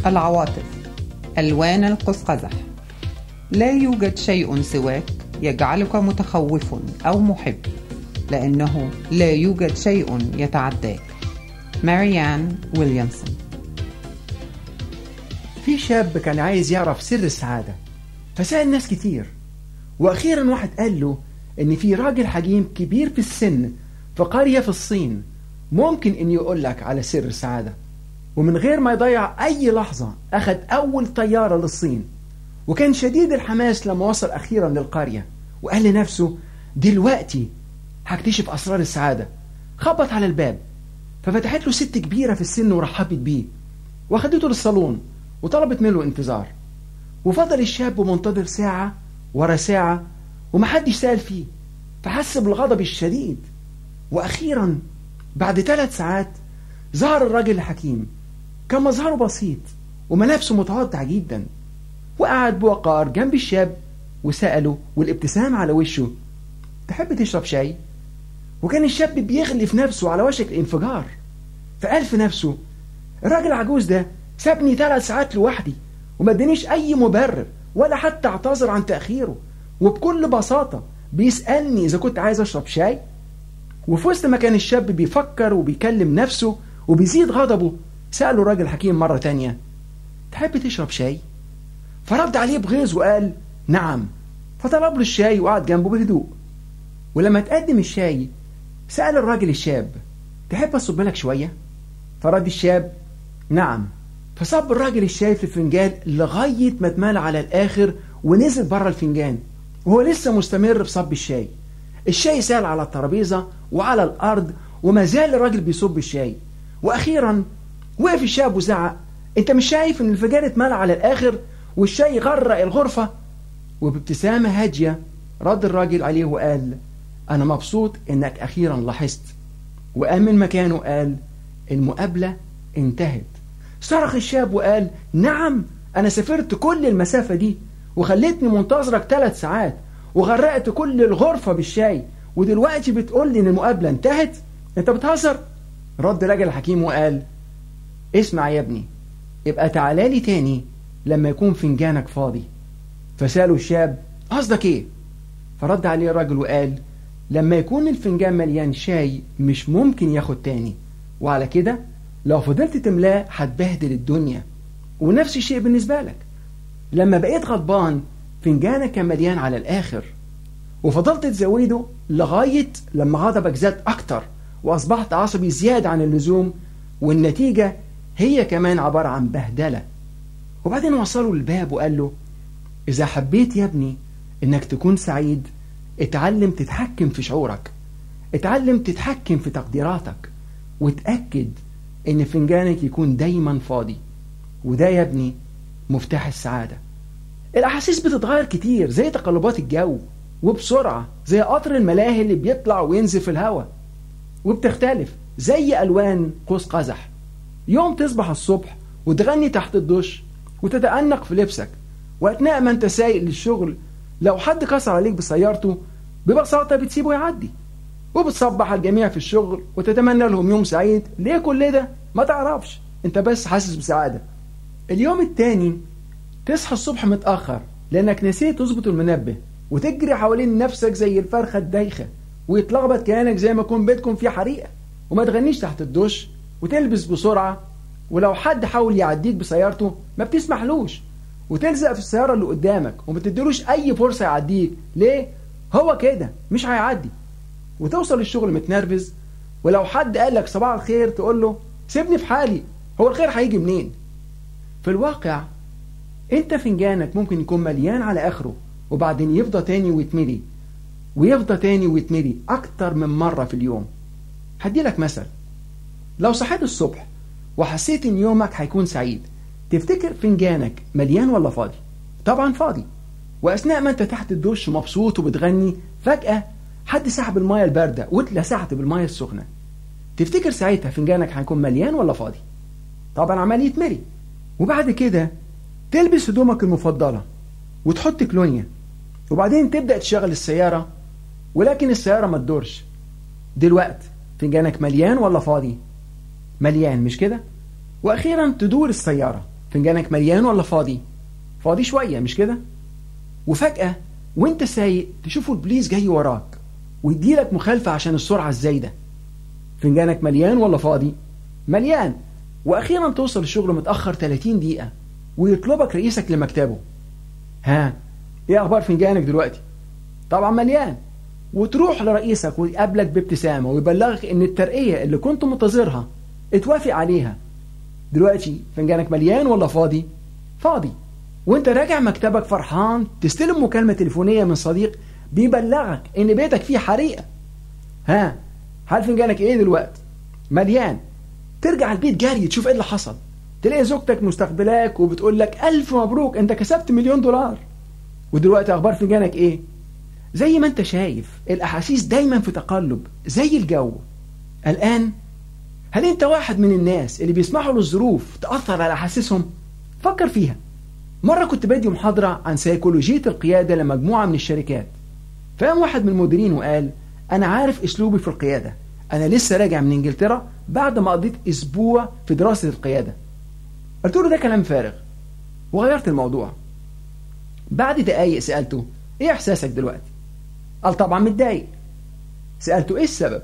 العواطف ألوان القوس قزح لا يوجد شيء سواك يجعلك متخوف أو محب لأنه لا يوجد شيء يتعداك ماريان ويليامسون في شاب كان عايز يعرف سر السعادة فسأل ناس كتير وأخيرا واحد قال له إن في راجل حكيم كبير في السن في قرية في الصين ممكن إن يقول لك على سر السعادة ومن غير ما يضيع أي لحظة أخذ أول طيارة للصين وكان شديد الحماس لما وصل أخيرا للقرية وقال لنفسه دلوقتي هكتشف أسرار السعادة خبط على الباب ففتحت له ست كبيرة في السن ورحبت بيه واخدته للصالون وطلبت منه انتظار وفضل الشاب منتظر ساعة ورا ساعة ومحدش سأل فيه فحس بالغضب الشديد وأخيرا بعد ثلاث ساعات ظهر الراجل الحكيم كان مظهره بسيط وملابسه متواضعة جدا وقعد بوقار جنب الشاب وسأله والابتسامة على وشه تحب تشرب شاي؟ وكان الشاب بيغلي في نفسه على وشك الانفجار فقال في نفسه الراجل العجوز ده سابني ثلاث ساعات لوحدي وما ادانيش أي مبرر ولا حتى اعتذر عن تأخيره وبكل بساطة بيسألني إذا كنت عايز أشرب شاي وفي وسط ما كان الشاب بيفكر وبيكلم نفسه وبيزيد غضبه سأله الراجل الحكيم مرة تانية تحب تشرب شاي؟ فرد عليه بغيظ وقال نعم فطلب له الشاي وقعد جنبه بهدوء ولما تقدم الشاي سأل الراجل الشاب تحب أصب لك شوية؟ فرد الشاب نعم فصب الراجل الشاي في الفنجان لغاية ما اتملى على الآخر ونزل بره الفنجان وهو لسه مستمر في صب الشاي الشاي سال على الترابيزة وعلى الأرض وما زال الراجل بيصب الشاي وأخيرا وقف الشاب وزعق أنت مش شايف إن الفنجان اتملى على الآخر والشاي غرق الغرفة وبابتسامة هادية رد الراجل عليه وقال أنا مبسوط إنك أخيرا لاحظت وقام من مكانه قال المقابلة انتهت صرخ الشاب وقال نعم أنا سافرت كل المسافة دي وخليتني منتظرك ثلاث ساعات وغرقت كل الغرفة بالشاي ودلوقتي بتقول لي إن المقابلة انتهت أنت بتهزر رد راجل الحكيم وقال اسمع يا ابني يبقى تعالى لي تاني لما يكون فنجانك فاضي فسأله الشاب قصدك ايه فرد عليه الراجل وقال لما يكون الفنجان مليان شاي مش ممكن ياخد تاني وعلى كده لو فضلت تملاه هتبهدل الدنيا ونفس الشيء بالنسبة لك لما بقيت غضبان فنجانك كان مليان على الآخر وفضلت تزوده لغاية لما غضبك زاد أكتر وأصبحت عصبي زيادة عن اللزوم والنتيجة هي كمان عبارة عن بهدلة وبعدين وصلوا للباب وقال له إذا حبيت يا ابني إنك تكون سعيد اتعلم تتحكم في شعورك اتعلم تتحكم في تقديراتك وتأكد إن فنجانك يكون دايما فاضي وده يا ابني مفتاح السعادة الأحاسيس بتتغير كتير زي تقلبات الجو وبسرعة زي قطر الملاهي اللي بيطلع وينزل في الهواء وبتختلف زي ألوان قوس قزح يوم تصبح الصبح وتغني تحت الدش وتتأنق في لبسك وأثناء ما أنت سايق للشغل لو حد كسر عليك بسيارته ببساطة بتسيبه يعدي وبتصبح الجميع في الشغل وتتمنى لهم يوم سعيد ليه كل ده ما تعرفش انت بس حاسس بسعادة اليوم التاني تصحى الصبح متأخر لأنك نسيت تظبط المنبه وتجري حوالين نفسك زي الفرخة الدايخة ويتلخبط كيانك زي ما يكون بيتكم فيه حريقة وما تغنيش تحت الدش وتلبس بسرعة ولو حد حاول يعديك بسيارته ما بتسمحلوش وتلزق في السيارة اللي قدامك وما تديلوش أي فرصة يعديك ليه؟ هو كده مش هيعدي وتوصل الشغل متنرفز ولو حد قال لك صباح الخير تقول له سيبني في حالي هو الخير هيجي منين؟ في الواقع انت فنجانك ممكن يكون مليان على اخره وبعدين يفضى تاني ويتملي ويفضى تاني ويتملي اكتر من مرة في اليوم هدي لك مثل لو صحيت الصبح وحسيت ان يومك هيكون سعيد تفتكر فنجانك مليان ولا فاضي طبعا فاضي واثناء ما انت تحت الدش مبسوط وبتغني فجأة حد سحب المايه الباردة واتلسعت بالمايه السخنة تفتكر ساعتها فنجانك هيكون مليان ولا فاضي طبعا عمال يتملي وبعد كده تلبس هدومك المفضلة وتحط كلونيا وبعدين تبدأ تشغل السيارة ولكن السيارة ما تدورش دلوقتي فنجانك مليان ولا فاضي مليان مش كده وأخيرا تدور السيارة فنجانك مليان ولا فاضي فاضي شوية مش كده وفجأة وانت سايق تشوفوا البوليس جاي وراك ويديلك مخالفة عشان السرعة الزايدة فنجانك مليان ولا فاضي مليان واخيرا توصل الشغل متأخر 30 دقيقة ويطلبك رئيسك لمكتبه ها ايه اخبار فنجانك دلوقتي طبعا مليان وتروح لرئيسك ويقابلك بابتسامة ويبلغك ان الترقية اللي كنت منتظرها اتوافق عليها دلوقتي فنجانك مليان ولا فاضي فاضي وانت راجع مكتبك فرحان تستلم مكالمة تليفونية من صديق بيبلغك ان بيتك فيه حريقة ها هل فنجانك ايه دلوقتي مليان ترجع البيت جاري تشوف ايه اللي حصل تلاقي زوجتك مستقبلاك وبتقول لك الف مبروك انت كسبت مليون دولار ودلوقتي اخبار فنجانك ايه زي ما انت شايف الاحاسيس دايما في تقلب زي الجو الان هل انت واحد من الناس اللي بيسمحوا للظروف تأثر على احاسيسهم فكر فيها مرة كنت بدي محاضرة عن سيكولوجية القيادة لمجموعة من الشركات فقام واحد من المديرين وقال أنا عارف أسلوبي في القيادة أنا لسه راجع من إنجلترا بعد ما قضيت أسبوع في دراسة القيادة قلت له ده كلام فارغ وغيرت الموضوع بعد دقايق سألته إيه إحساسك دلوقتي؟ قال طبعا متضايق سألته إيه السبب؟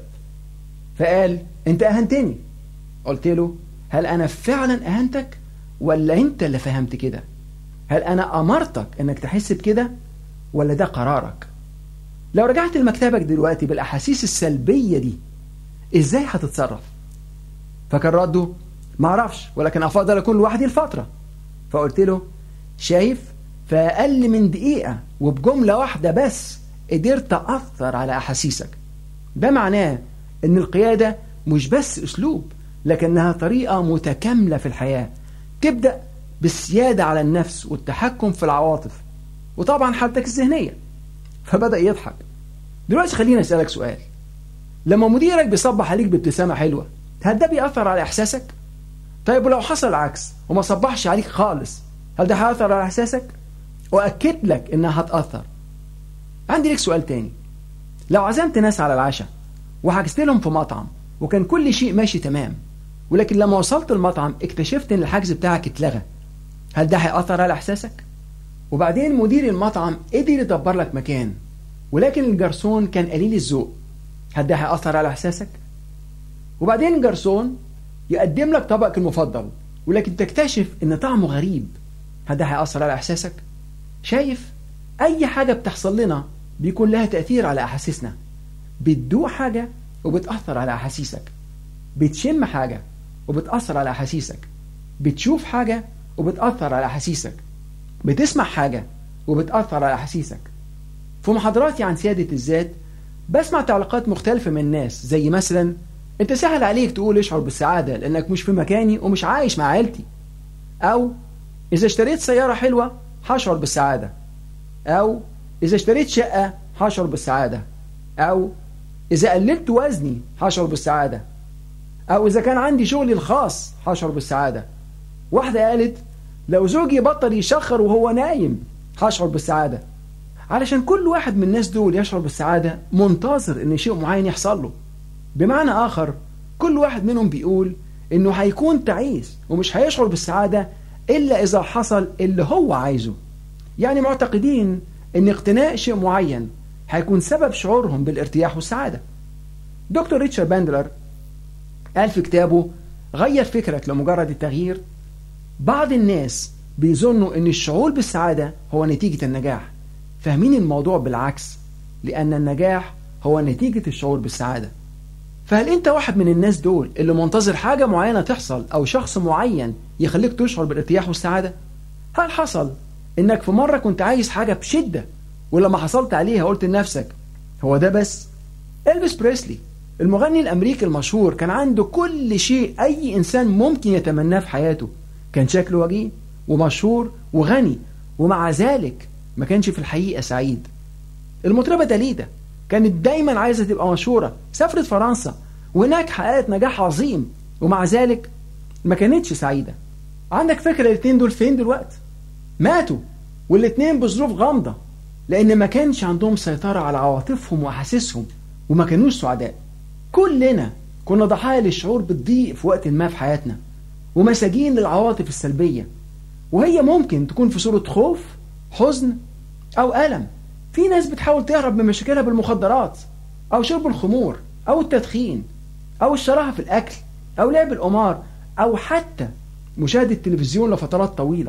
فقال أنت أهنتني قلت له هل أنا فعلا أهنتك ولا أنت اللي فهمت كده؟ هل أنا أمرتك أنك تحس بكده ولا ده قرارك؟ لو رجعت لمكتبك دلوقتي بالأحاسيس السلبية دي إزاي هتتصرف؟ فكان رده معرفش ولكن أفضل أكون لوحدي الفترة فقلت له شايف في أقل من دقيقة وبجملة واحدة بس قدرت أثر على أحاسيسك ده معناه أن القيادة مش بس أسلوب لكنها طريقة متكاملة في الحياة تبدأ بالسيادة على النفس والتحكم في العواطف وطبعا حالتك الذهنية فبدأ يضحك دلوقتي خليني أسألك سؤال لما مديرك بيصبح عليك بابتسامة حلوة هل ده بيأثر على إحساسك؟ طيب ولو حصل العكس وما صبحش عليك خالص هل ده هيأثر على إحساسك؟ وأكد لك إنها هتأثر عندي لك سؤال تاني لو عزمت ناس على العشاء وحجزت لهم في مطعم وكان كل شيء ماشي تمام ولكن لما وصلت المطعم اكتشفت ان الحجز بتاعك اتلغى هل ده هيأثر على احساسك؟ وبعدين مدير المطعم قدر يدبر لك مكان ولكن الجرسون كان قليل الذوق هل ده هيأثر على احساسك؟ وبعدين الجرسون يقدم لك طبقك المفضل ولكن تكتشف ان طعمه غريب هل ده هيأثر على احساسك؟ شايف؟ اي حاجة بتحصل لنا بيكون لها تأثير على احاسيسنا بتدوق حاجة وبتأثر على احاسيسك بتشم حاجة وبتأثر على أحاسيسك بتشوف حاجة وبتأثر على أحاسيسك بتسمع حاجة وبتأثر على أحاسيسك في محاضراتي عن سيادة الذات بسمع تعليقات مختلفة من الناس زي مثلا انت سهل عليك تقول اشعر بالسعادة لانك مش في مكاني ومش عايش مع عيلتي او اذا اشتريت سيارة حلوة هشعر بالسعادة او اذا اشتريت شقة هشعر بالسعادة او اذا قللت وزني هشعر بالسعادة أو إذا كان عندي شغلي الخاص هشعر بالسعادة واحدة قالت لو زوجي بطل يشخر وهو نايم هشعر بالسعادة علشان كل واحد من الناس دول يشعر بالسعادة منتظر إن شيء معين يحصل له بمعنى آخر كل واحد منهم بيقول إنه هيكون تعيس ومش هيشعر بالسعادة إلا إذا حصل اللي هو عايزه يعني معتقدين إن اقتناء شيء معين هيكون سبب شعورهم بالارتياح والسعادة دكتور ريتشارد باندلر قال في كتابه غير فكرك لمجرد التغيير بعض الناس بيظنوا ان الشعور بالسعادة هو نتيجة النجاح فاهمين الموضوع بالعكس لأن النجاح هو نتيجة الشعور بالسعادة فهل انت واحد من الناس دول اللي منتظر حاجة معينة تحصل او شخص معين يخليك تشعر بالارتياح والسعادة هل حصل انك في مرة كنت عايز حاجة بشدة ولما حصلت عليها قلت لنفسك هو ده بس إلفيس بريسلي المغني الأمريكي المشهور كان عنده كل شيء أي إنسان ممكن يتمناه في حياته كان شكله وجيه ومشهور وغني ومع ذلك ما كانش في الحقيقة سعيد المطربة داليدا كانت دايما عايزة تبقى مشهورة سافرت فرنسا وهناك حققت نجاح عظيم ومع ذلك ما كانتش سعيدة عندك فكرة الاثنين دول فين دلوقتي ماتوا والاثنين بظروف غامضة لأن ما كانش عندهم سيطرة على عواطفهم وأحاسيسهم وما كانوش سعداء كلنا كنا ضحايا للشعور بالضيق في وقت ما في حياتنا ومساجين للعواطف السلبية وهي ممكن تكون في صورة خوف حزن أو ألم في ناس بتحاول تهرب من مشاكلها بالمخدرات أو شرب الخمور أو التدخين أو الشراهة في الأكل أو لعب القمار أو حتى مشاهدة التلفزيون لفترات طويلة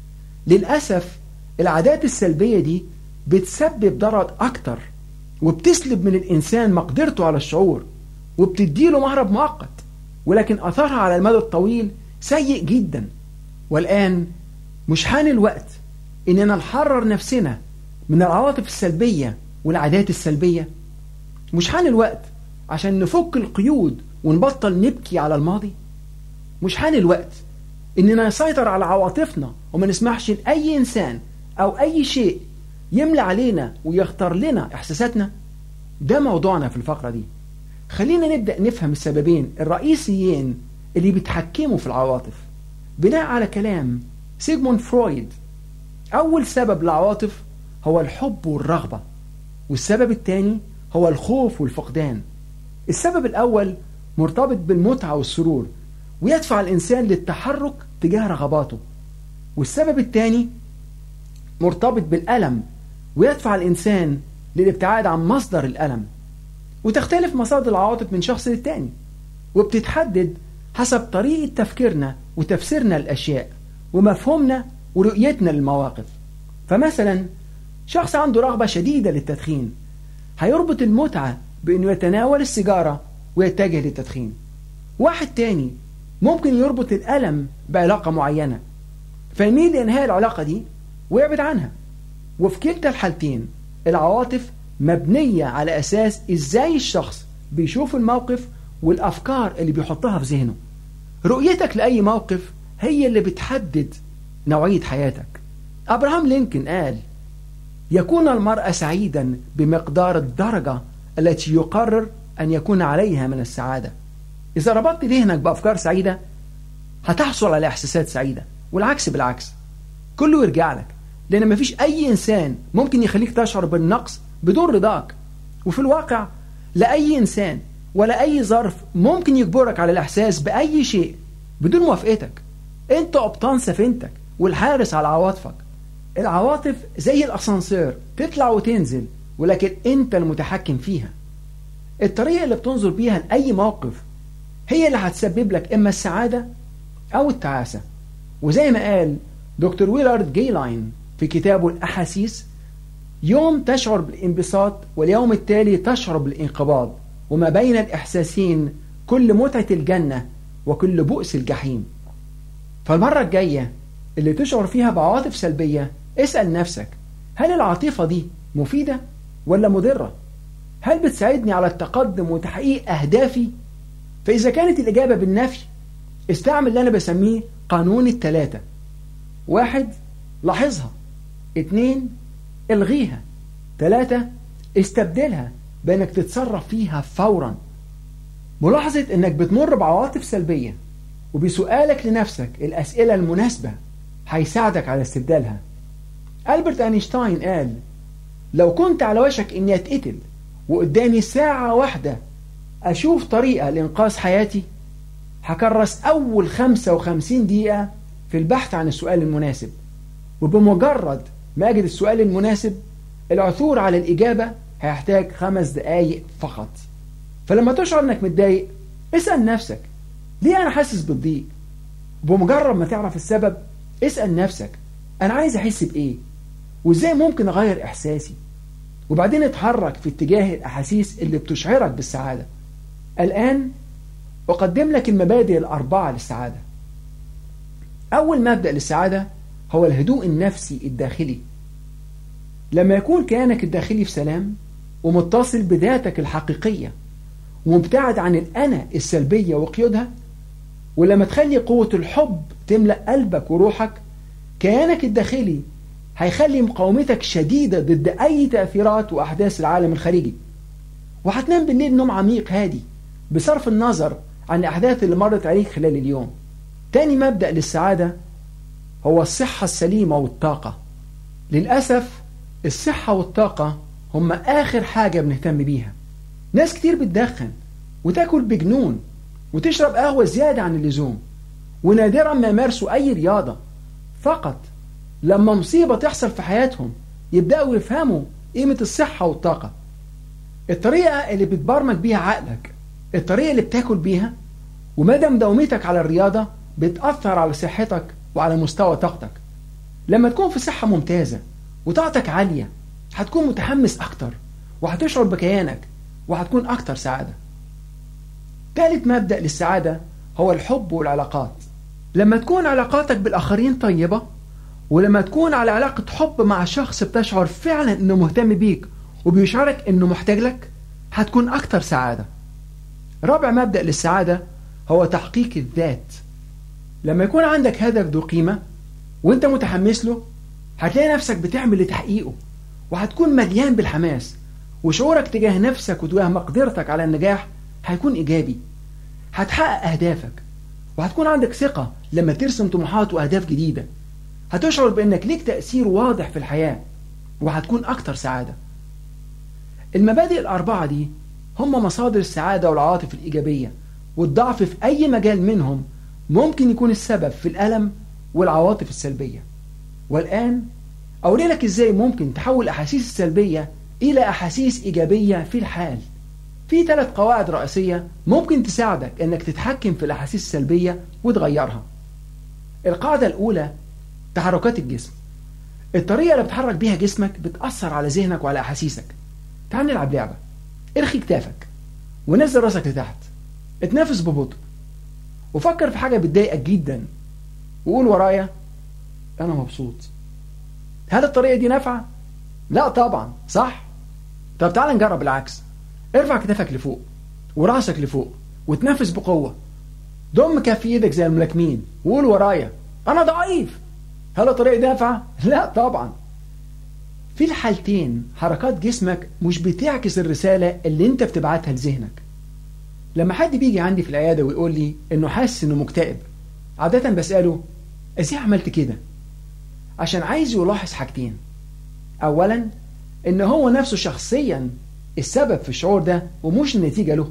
للأسف العادات السلبية دي بتسبب ضرر أكتر وبتسلب من الإنسان مقدرته على الشعور وبتديله مهرب مؤقت ولكن أثرها على المدى الطويل سيء جدا والآن مش حان الوقت إننا نحرر نفسنا من العواطف السلبية والعادات السلبية مش حان الوقت عشان نفك القيود ونبطل نبكي على الماضي مش حان الوقت إننا نسيطر على عواطفنا وما نسمحش لأي إنسان أو أي شيء يملى علينا ويختار لنا إحساساتنا ده موضوعنا في الفقرة دي خلينا نبدأ نفهم السببين الرئيسيين اللي بيتحكموا في العواطف بناء على كلام سيغموند فرويد أول سبب للعواطف هو الحب والرغبة والسبب الثاني هو الخوف والفقدان السبب الأول مرتبط بالمتعة والسرور ويدفع الإنسان للتحرك تجاه رغباته والسبب الثاني مرتبط بالألم ويدفع الإنسان للابتعاد عن مصدر الألم وتختلف مصادر العواطف من شخص للتاني وبتتحدد حسب طريقة تفكيرنا وتفسيرنا للأشياء ومفهومنا ورؤيتنا للمواقف فمثلا شخص عنده رغبة شديدة للتدخين هيربط المتعة بأنه يتناول السيجارة ويتجه للتدخين واحد تاني ممكن يربط الألم بعلاقة معينة فيميل لإنهاء العلاقة دي ويبعد عنها وفي كلتا الحالتين العواطف مبنية على أساس إزاي الشخص بيشوف الموقف والأفكار اللي بيحطها في ذهنه رؤيتك لأي موقف هي اللي بتحدد نوعية حياتك أبراهام لينكولن قال يكون المرء سعيدا بمقدار الدرجة التي يقرر أن يكون عليها من السعادة إذا ربطت ذهنك بأفكار سعيدة هتحصل على إحساسات سعيدة والعكس بالعكس كله يرجع لك لأن مفيش أي إنسان ممكن يخليك تشعر بالنقص بدون رضاك وفي الواقع لا أي إنسان ولا أي ظرف ممكن يجبرك على الإحساس بأي شيء بدون موافقتك أنت قبطان سفينتك والحارس على عواطفك العواطف زي الأسانسير تطلع وتنزل ولكن أنت المتحكم فيها الطريقة اللي بتنظر بيها لأي موقف هي اللي هتسبب لك إما السعادة أو التعاسة وزي ما قال دكتور ويلارد جيلاين في كتابه الأحاسيس يوم تشعر بالانبساط واليوم التالي تشعر بالانقباض وما بين الإحساسين كل متعة الجنة وكل بؤس الجحيم فالمرة الجاية اللي تشعر فيها بعواطف سلبية اسأل نفسك هل العاطفة دي مفيدة ولا مضرة؟ هل بتساعدني على التقدم وتحقيق أهدافي؟ فإذا كانت الإجابة بالنفي استعمل اللي أنا بسميه قانون التلاتة واحد لاحظها اتنين الغيها ثلاثة استبدلها بانك تتصرف فيها فورا ملاحظة انك بتمر بعواطف سلبية وبسؤالك لنفسك الأسئلة المناسبة هيساعدك على استبدالها ألبرت أينشتاين قال لو كنت على وشك إني أتقتل وقدامي ساعة واحدة أشوف طريقة لإنقاذ حياتي هكرس أول 55 دقيقة في البحث عن السؤال المناسب وبمجرد ما أجد السؤال المناسب العثور على الإجابة هيحتاج خمس دقايق فقط فلما تشعر أنك متضايق اسأل نفسك ليه أنا حاسس بالضيق بمجرد ما تعرف السبب اسأل نفسك أنا عايز أحس بإيه وإزاي ممكن أغير إحساسي وبعدين اتحرك في اتجاه الأحاسيس اللي بتشعرك بالسعادة الآن أقدم لك المبادئ الأربعة للسعادة أول مبدأ للسعادة هو الهدوء النفسي الداخلي لما يكون كيانك الداخلي في سلام ومتصل بذاتك الحقيقية ومبتعد عن الأنا السلبية وقيودها ولما تخلي قوة الحب تملأ قلبك وروحك كيانك الداخلي هيخلي مقاومتك شديدة ضد أي تأثيرات وأحداث العالم الخارجي وهتنام بالليل نوم عميق هادي بصرف النظر عن الأحداث اللي مرت عليك خلال اليوم تاني مبدأ للسعادة هو الصحة السليمة والطاقة للأسف الصحة والطاقة هم آخر حاجة بنهتم بيها ناس كتير بتدخن وتاكل بجنون وتشرب قهوة زيادة عن اللزوم ونادرا ما يمارسوا أي رياضة فقط لما مصيبة تحصل في حياتهم يبدأوا يفهموا قيمة الصحة والطاقة الطريقة اللي بتبرمج بيها عقلك الطريقة اللي بتاكل بيها ومدى مداومتك على الرياضة بتأثر على صحتك وعلى مستوى طاقتك لما تكون في صحة ممتازة وطاقتك عالية هتكون متحمس أكتر وهتشعر بكيانك وهتكون أكتر سعادة ثالث مبدأ للسعادة هو الحب والعلاقات لما تكون علاقاتك بالآخرين طيبة ولما تكون على علاقة حب مع شخص بتشعر فعلا انه مهتم بيك وبيشعرك انه محتاج لك هتكون اكتر سعادة رابع مبدأ للسعادة هو تحقيق الذات لما يكون عندك هدف ذو قيمة وانت متحمس له هتلاقي نفسك بتعمل لتحقيقه وهتكون مليان بالحماس وشعورك تجاه نفسك وتجاه مقدرتك على النجاح هيكون إيجابي هتحقق أهدافك وهتكون عندك ثقة لما ترسم طموحات وأهداف جديدة هتشعر بأنك ليك تأثير واضح في الحياة وهتكون أكتر سعادة المبادئ الأربعة دي هم مصادر السعادة والعواطف الإيجابية والضعف في أي مجال منهم ممكن يكون السبب في الألم والعواطف السلبية والآن أوري لك إزاي ممكن تحول الأحاسيس السلبية إلى أحاسيس إيجابية في الحال في ثلاث قواعد رئيسية ممكن تساعدك أنك تتحكم في الأحاسيس السلبية وتغيرها القاعدة الأولى تحركات الجسم الطريقة اللي بتحرك بيها جسمك بتأثر على ذهنك وعلى أحاسيسك تعال نلعب لعبة ارخي كتافك ونزل راسك لتحت اتنفس ببطء وفكر في حاجة بتضايقك جدا وقول ورايا أنا مبسوط هل الطريقة دي نافعة؟ لا طبعا صح؟ طب تعال نجرب العكس ارفع كتافك لفوق وراسك لفوق وتنفس بقوة ضم كف ايدك زي الملاكمين وقول ورايا أنا ضعيف هل الطريقة دي نافعة؟ لا طبعا في الحالتين حركات جسمك مش بتعكس الرسالة اللي انت بتبعتها لذهنك لما حد بيجي عندي في العيادة ويقول لي انه حاسس انه مكتئب عادة بسأله ازاي عملت كده عشان عايز يلاحظ حاجتين اولا ان هو نفسه شخصيا السبب في الشعور ده ومش النتيجة له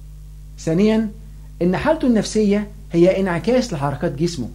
ثانيا ان حالته النفسية هي انعكاس لحركات جسمه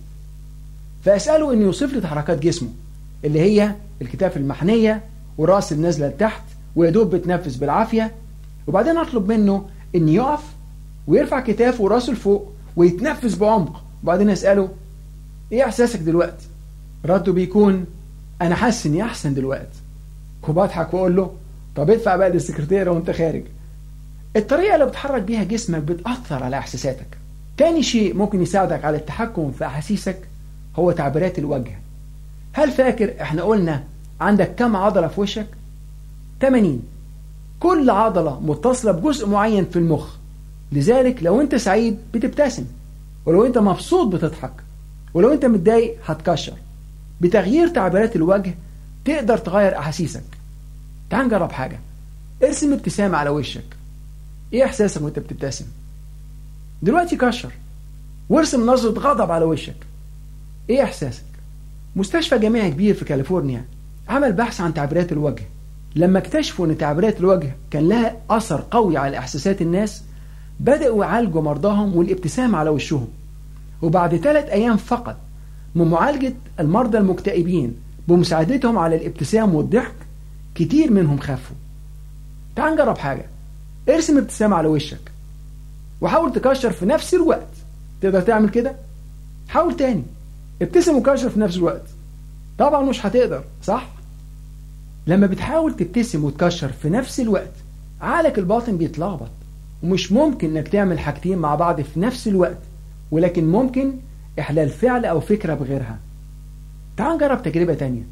فأسأله انه يوصف لي حركات جسمه اللي هي الكتاف المحنية والراس النازلة لتحت ويدوب بتنفس بالعافية وبعدين أطلب منه إن يقف ويرفع كتافه وراسه لفوق ويتنفس بعمق وبعدين أسأله إيه إحساسك دلوقتي؟ رده بيكون أنا حاسس إني أحسن دلوقتي وبضحك وأقول له طب ادفع بقى للسكرتيرة وأنت خارج الطريقة اللي بتحرك بيها جسمك بتأثر على إحساساتك تاني شيء ممكن يساعدك على التحكم في أحاسيسك هو تعبيرات الوجه هل فاكر احنا قلنا عندك كم عضلة في وشك 80 كل عضلة متصلة بجزء معين في المخ لذلك لو انت سعيد بتبتسم ولو انت مبسوط بتضحك ولو انت متضايق هتكشر بتغيير تعبيرات الوجه تقدر تغير احاسيسك تعال نجرب حاجة ارسم ابتسامة على وشك ايه احساسك وانت بتبتسم دلوقتي كشر وارسم نظرة غضب على وشك ايه احساسك مستشفى جامعي كبير في كاليفورنيا عمل بحث عن تعبيرات الوجه لما اكتشفوا ان تعبيرات الوجه كان لها اثر قوي على احساسات الناس بدأوا يعالجوا مرضاهم والابتسام على وشهم وبعد ثلاث ايام فقط من معالجة المرضى المكتئبين بمساعدتهم على الابتسام والضحك كتير منهم خفوا تعال نجرب حاجة ارسم ابتسامة على وشك وحاول تكشر في نفس الوقت تقدر تعمل كده حاول تاني ابتسم وكشر في نفس الوقت طبعا مش هتقدر صح لما بتحاول تبتسم وتكشر في نفس الوقت عقلك الباطن بيتلخبط ومش ممكن انك تعمل حاجتين مع بعض في نفس الوقت ولكن ممكن احلال فعل او فكرة بغيرها تعال نجرب تجربة تانية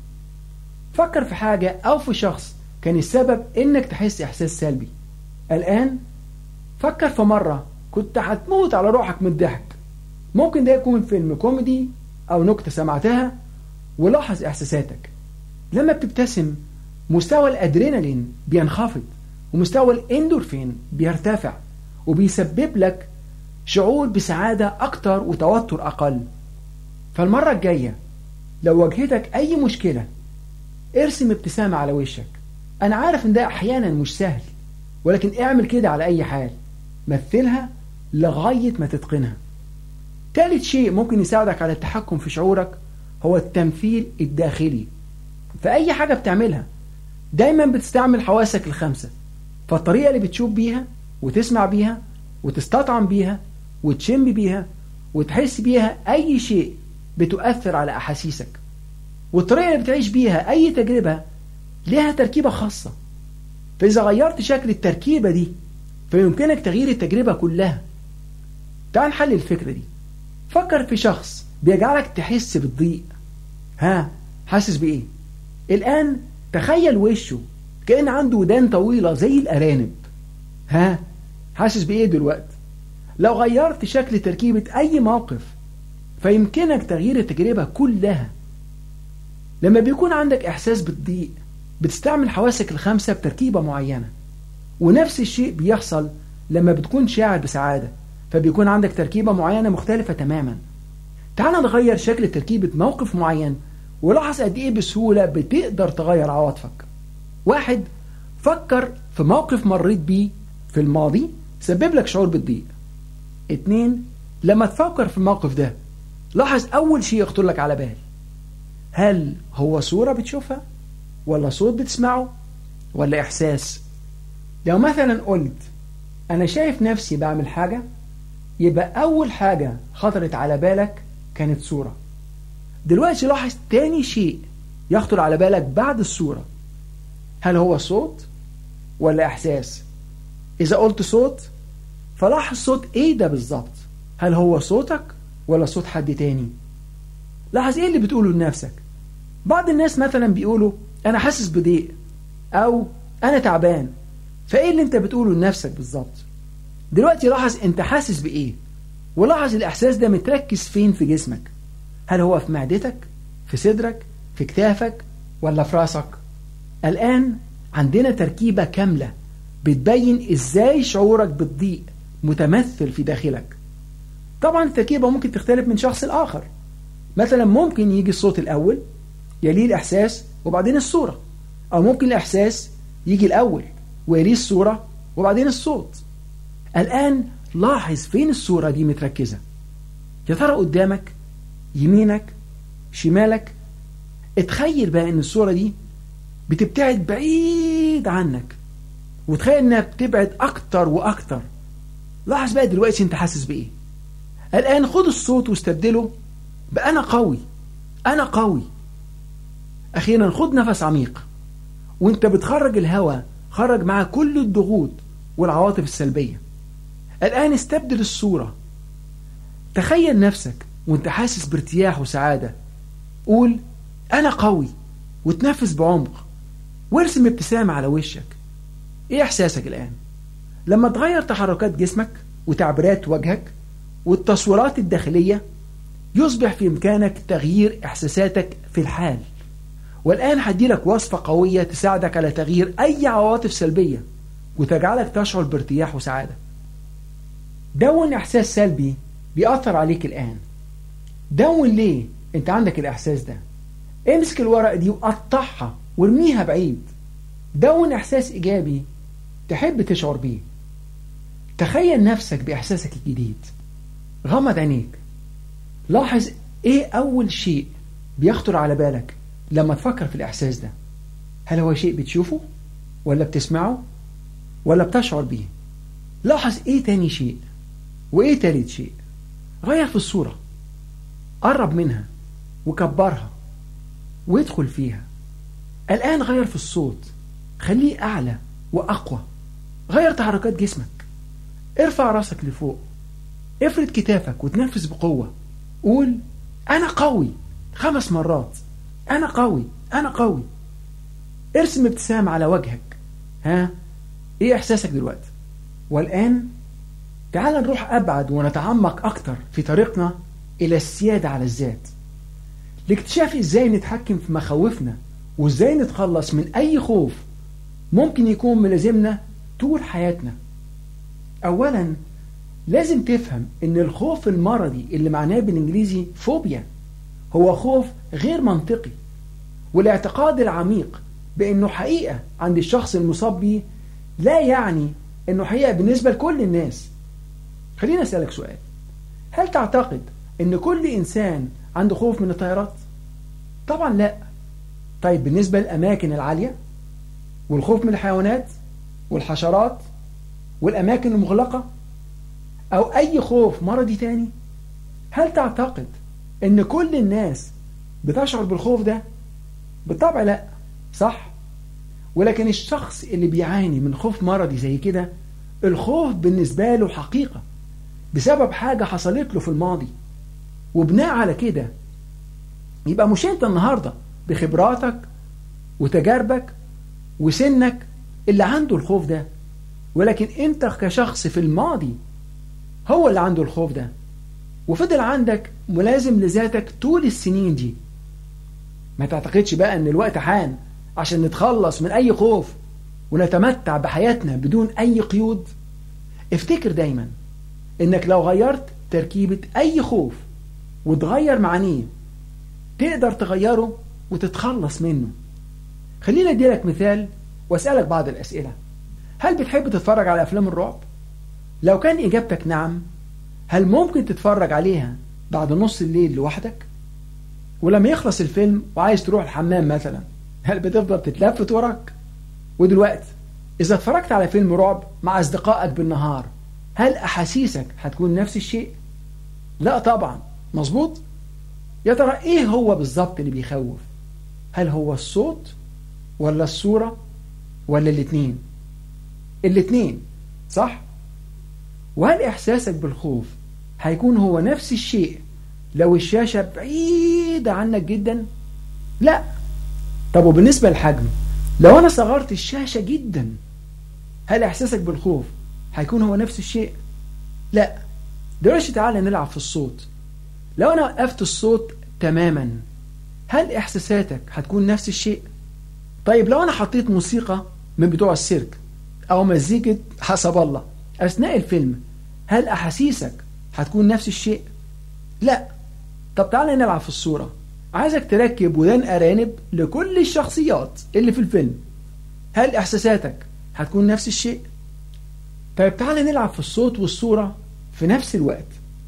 فكر في حاجة او في شخص كان السبب انك تحس احساس سلبي الان فكر في مرة كنت هتموت على روحك من الضحك ممكن ده يكون فيلم كوميدي أو نكتة سمعتها ولاحظ إحساساتك لما بتبتسم مستوى الأدرينالين بينخفض ومستوى الإندورفين بيرتفع وبيسبب لك شعور بسعادة أكتر وتوتر أقل فالمرة الجاية لو واجهتك أي مشكلة ارسم ابتسامة على وشك أنا عارف إن ده أحيانا مش سهل ولكن اعمل كده على أي حال مثلها لغاية ما تتقنها ثالث شيء ممكن يساعدك على التحكم في شعورك هو التمثيل الداخلي في أي حاجة بتعملها دايما بتستعمل حواسك الخمسة فالطريقة اللي بتشوف بيها وتسمع بيها وتستطعم بيها وتشم بيها وتحس بيها أي شيء بتؤثر على أحاسيسك والطريقة اللي بتعيش بيها أي تجربة لها تركيبة خاصة فإذا غيرت شكل التركيبة دي فيمكنك تغيير التجربة كلها تعال نحل الفكرة دي فكر في شخص بيجعلك تحس بالضيق ها حاسس بإيه الآن تخيل وشه كأن عنده ودان طويلة زي الأرانب ها حاسس بإيه دلوقتي لو غيرت شكل تركيبة أي موقف فيمكنك تغيير التجربة كلها لما بيكون عندك إحساس بالضيق بتستعمل حواسك الخمسة بتركيبة معينة ونفس الشيء بيحصل لما بتكون شاعر بسعادة فبيكون عندك تركيبة معينة مختلفة تماما تعال نغير شكل تركيبة موقف معين ولاحظ قد ايه بسهولة بتقدر تغير عواطفك واحد فكر في موقف مريت بيه في الماضي سبب لك شعور بالضيق اتنين لما تفكر في الموقف ده لاحظ اول شيء يخطر لك على بال هل هو صورة بتشوفها ولا صوت بتسمعه ولا احساس لو مثلا قلت انا شايف نفسي بعمل حاجة يبقى اول حاجة خطرت على بالك كانت صورة دلوقتي لاحظ تاني شيء يخطر على بالك بعد الصورة هل هو صوت ولا إحساس إذا قلت صوت فلاحظ صوت إيه ده بالظبط هل هو صوتك ولا صوت حد تاني لاحظ إيه اللي بتقوله لنفسك بعض الناس مثلا بيقولوا أنا حاسس بضيق أو أنا تعبان فإيه اللي أنت بتقوله لنفسك بالظبط دلوقتي لاحظ أنت حاسس بإيه ولاحظ الإحساس ده متركز فين في جسمك هل هو في معدتك في صدرك في كتافك ولا في راسك الآن عندنا تركيبة كاملة بتبين إزاي شعورك بالضيق متمثل في داخلك طبعا التركيبة ممكن تختلف من شخص لآخر مثلا ممكن يجي الصوت الأول يليه الإحساس وبعدين الصورة أو ممكن الإحساس يجي الأول ويليه الصورة وبعدين الصوت الآن لاحظ فين الصورة دي متركزة يا ترى قدامك يمينك شمالك اتخيل بقى ان الصورة دي بتبتعد بعيد عنك وتخيل انها بتبعد اكتر واكتر لاحظ بقى دلوقتي انت حاسس بايه الان خد الصوت واستبدله بأنا قوي أنا قوي أخيرا خد نفس عميق وانت بتخرج الهواء خرج معاه كل الضغوط والعواطف السلبية الآن استبدل الصورة تخيل نفسك وانت حاسس بارتياح وسعادة قول أنا قوي وتنفس بعمق وارسم ابتسامة على وشك ايه احساسك الآن لما تغير تحركات جسمك وتعبيرات وجهك والتصويرات الداخلية يصبح في إمكانك تغيير إحساساتك في الحال والآن هديلك وصفة قوية تساعدك على تغيير أي عواطف سلبية وتجعلك تشعر بارتياح وسعادة دون إحساس سلبي بيأثر عليك الآن دون ليه أنت عندك الإحساس ده امسك الورقة دي وقطعها وارميها بعيد دون إحساس إيجابي تحب تشعر بيه تخيل نفسك بإحساسك الجديد غمض عينيك لاحظ إيه أول شيء بيخطر على بالك لما تفكر في الإحساس ده هل هو شيء بتشوفه ولا بتسمعه ولا بتشعر بيه لاحظ إيه تاني شيء وإيه تالت شيء غير في الصورة قرب منها وكبرها وادخل فيها الآن غير في الصوت خليه أعلى وأقوى غير تحركات جسمك ارفع راسك لفوق افرد كتافك وتنفس بقوة قول أنا قوي خمس مرات أنا قوي أنا قوي ارسم ابتسام على وجهك ها إيه إحساسك دلوقتي والآن تعال نروح أبعد ونتعمق أكتر في طريقنا إلى السيادة على الذات لاكتشاف إزاي نتحكم في مخاوفنا وإزاي نتخلص من أي خوف ممكن يكون ملازمنا طول حياتنا أولا لازم تفهم إن الخوف المرضي اللي معناه بالإنجليزي فوبيا هو خوف غير منطقي والاعتقاد العميق بأنه حقيقة عند الشخص المصاب به لا يعني أنه حقيقة بالنسبة لكل الناس خلينا أسألك سؤال هل تعتقد أن كل إنسان عنده خوف من الطيارات؟ طبعا لا طيب بالنسبة للأماكن العالية والخوف من الحيوانات والحشرات والأماكن المغلقة أو أي خوف مرضي تاني هل تعتقد أن كل الناس بتشعر بالخوف ده؟ بالطبع لا صح ولكن الشخص اللي بيعاني من خوف مرضي زي كده الخوف بالنسبة له حقيقة بسبب حاجة حصلت له في الماضي وبناء على كده يبقى مش انت النهاردة بخبراتك وتجاربك وسنك اللي عنده الخوف ده ولكن انت كشخص في الماضي هو اللي عنده الخوف ده وفضل عندك ملازم لذاتك طول السنين دي ما تعتقدش بقى ان الوقت حان عشان نتخلص من اي خوف ونتمتع بحياتنا بدون اي قيود افتكر دايما انك لو غيرت تركيبة اي خوف وتغير معانيه تقدر تغيره وتتخلص منه خلينا اديلك مثال واسألك بعض الاسئلة هل بتحب تتفرج على افلام الرعب؟ لو كان اجابتك نعم هل ممكن تتفرج عليها بعد نص الليل لوحدك؟ ولما يخلص الفيلم وعايز تروح الحمام مثلا هل بتفضل تتلفت وراك؟ ودلوقتي إذا اتفرجت على فيلم رعب مع أصدقائك بالنهار هل أحاسيسك هتكون نفس الشيء؟ لا طبعا مظبوط؟ يا ترى إيه هو بالظبط اللي بيخوف؟ هل هو الصوت ولا الصورة ولا الاتنين؟ الاتنين صح؟ وهل إحساسك بالخوف هيكون هو نفس الشيء لو الشاشة بعيدة عنك جدا؟ لا طب وبالنسبة للحجم لو أنا صغرت الشاشة جدا هل إحساسك بالخوف هيكون هو نفس الشيء؟ لا دلوقتي تعالى نلعب في الصوت لو أنا وقفت الصوت تماما هل إحساساتك هتكون نفس الشيء؟ طيب لو أنا حطيت موسيقى من بتوع السيرك أو مزيكة حسب الله أثناء الفيلم هل أحاسيسك هتكون نفس الشيء؟ لا طب تعالى نلعب في الصورة عايزك تركب ودان أرانب لكل الشخصيات اللي في الفيلم هل إحساساتك هتكون نفس الشيء؟ طيب تعالى نلعب في الصوت والصورة في نفس الوقت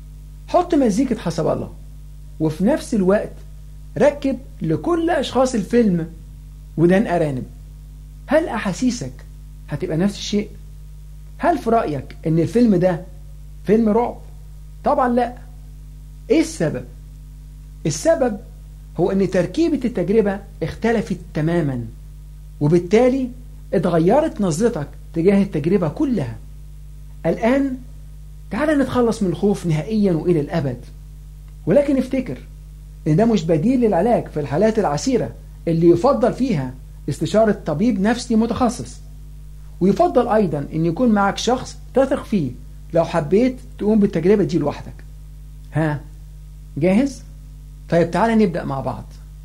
حط مزيكة حسب الله وفي نفس الوقت ركب لكل أشخاص الفيلم ودان أرانب هل أحاسيسك هتبقى نفس الشيء؟ هل في رأيك أن الفيلم ده فيلم رعب؟ طبعا لا إيه السبب؟ السبب هو أن تركيبة التجربة اختلفت تماما وبالتالي اتغيرت نظرتك تجاه التجربة كلها الآن تعال نتخلص من الخوف نهائيا وإلى الأبد ولكن افتكر ان ده مش بديل للعلاج في الحالات العسيرة اللي يفضل فيها استشارة طبيب نفسي متخصص ويفضل أيضا أن يكون معك شخص تثق فيه لو حبيت تقوم بالتجربة دي لوحدك ها جاهز؟ طيب تعالى نبدأ مع بعض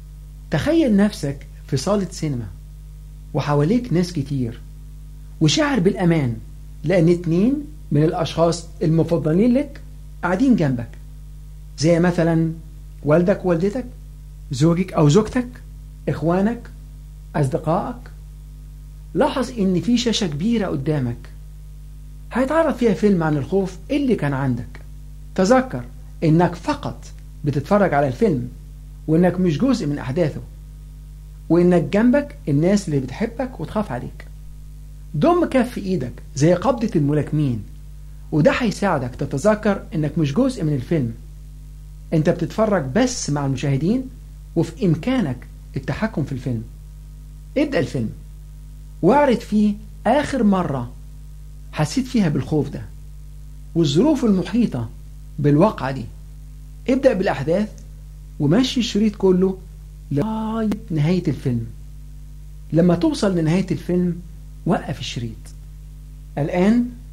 تخيل نفسك في صالة سينما وحواليك ناس كتير وشعر بالأمان لأن اتنين من الأشخاص المفضلين لك قاعدين جنبك زي مثلا والدك ووالدتك زوجك أو زوجتك إخوانك أصدقائك لاحظ إن في شاشة كبيرة قدامك هيتعرض فيها فيلم عن الخوف اللي كان عندك تذكر إنك فقط بتتفرج على الفيلم وإنك مش جزء من أحداثه وإنك جنبك الناس اللي بتحبك وتخاف عليك ضم كف إيدك زي قبضة الملاكمين وده هيساعدك تتذكر إنك مش جزء من الفيلم أنت بتتفرج بس مع المشاهدين وفي إمكانك التحكم في الفيلم ابدأ الفيلم واعرض فيه آخر مرة حسيت فيها بالخوف ده والظروف المحيطة بالواقعة دي ابدأ بالأحداث ومشي الشريط كله لغاية نهاية الفيلم لما توصل لنهاية الفيلم وقف الشريط الآن